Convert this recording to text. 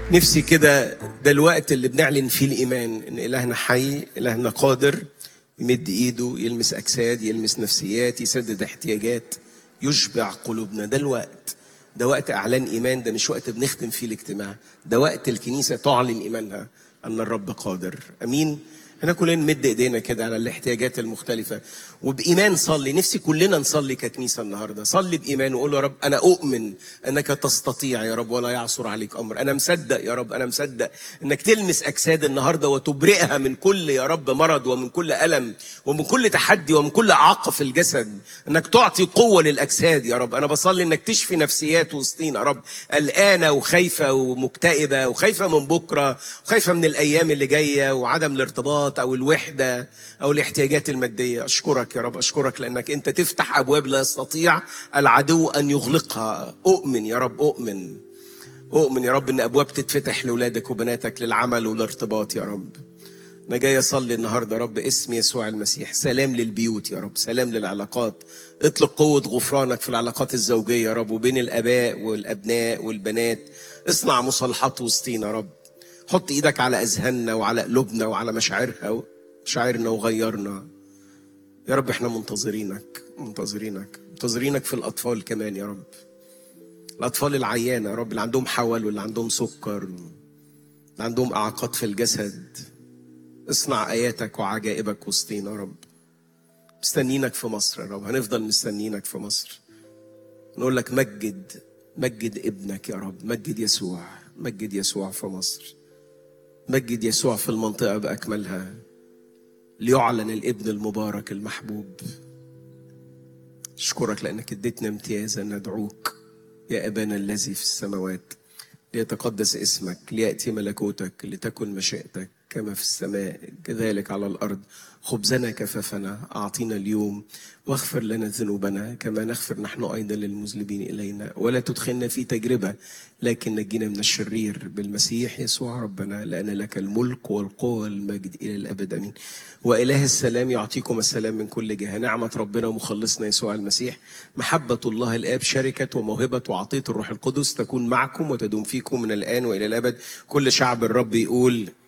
نفسي كده ده الوقت اللي بنعلن فيه الإيمان إن إلهنا حي إلهنا قادر يمد إيده يلمس أجساد يلمس نفسيات يسدد احتياجات يشبع قلوبنا ده الوقت ده وقت إعلان إيمان ده مش وقت بنختم فيه الاجتماع ده وقت الكنيسة تعلن إيمانها أن الرب قادر أمين احنا كلنا نمد ايدينا كده على الاحتياجات المختلفة وبإيمان صلي نفسي كلنا نصلي ككنيسة النهاردة صلي بإيمان وقول يا رب أنا أؤمن أنك تستطيع يا رب ولا يعصر عليك أمر أنا مصدق يا رب أنا مصدق أنك تلمس أجساد النهاردة وتبرئها من كل يا رب مرض ومن كل ألم ومن كل تحدي ومن كل إعاقة في الجسد أنك تعطي قوة للأجساد يا رب أنا بصلي أنك تشفي نفسيات وسطينا يا رب قلقانة وخايفة ومكتئبة وخايفة من بكرة وخايفة من الأيام اللي جاية وعدم الارتباط او الوحده او الاحتياجات الماديه اشكرك يا رب اشكرك لانك انت تفتح ابواب لا يستطيع العدو ان يغلقها اؤمن يا رب اؤمن اؤمن يا رب ان ابواب تتفتح لاولادك وبناتك للعمل والارتباط يا رب انا جاي اصلي النهارده يا رب اسم يسوع المسيح سلام للبيوت يا رب سلام للعلاقات اطلق قوه غفرانك في العلاقات الزوجيه يا رب وبين الاباء والابناء والبنات اصنع مصالحات وسطينا يا رب حط ايدك على اذهاننا وعلى قلوبنا وعلى مشاعرها مشاعرنا وغيرنا يا رب احنا منتظرينك منتظرينك منتظرينك في الاطفال كمان يا رب الاطفال العيانه يا رب اللي عندهم حول واللي عندهم سكر اللي عندهم اعاقات في الجسد اصنع اياتك وعجائبك وسطينا يا رب مستنينك في مصر يا رب هنفضل مستنينك في مصر نقول لك مجد مجد ابنك يا رب مجد يسوع مجد يسوع في مصر مجد يسوع في المنطقة بأكملها ليعلن الابن المبارك المحبوب أشكرك لأنك اديتنا امتيازا ندعوك يا أبانا الذي في السماوات ليتقدس اسمك ليأتي ملكوتك لتكن مشيئتك كما في السماء كذلك على الأرض خبزنا كفافنا أعطينا اليوم واغفر لنا ذنوبنا كما نغفر نحن أيضا للمذنبين إلينا ولا تدخلنا في تجربة لكن نجينا من الشرير بالمسيح يسوع ربنا لأن لك الملك والقوة والمجد إلى الأبد أمين وإله السلام يعطيكم السلام من كل جهة نعمة ربنا ومخلصنا يسوع المسيح محبة الله الآب شركة وموهبة وعطية الروح القدس تكون معكم وتدوم فيكم من الآن وإلى الأبد كل شعب الرب يقول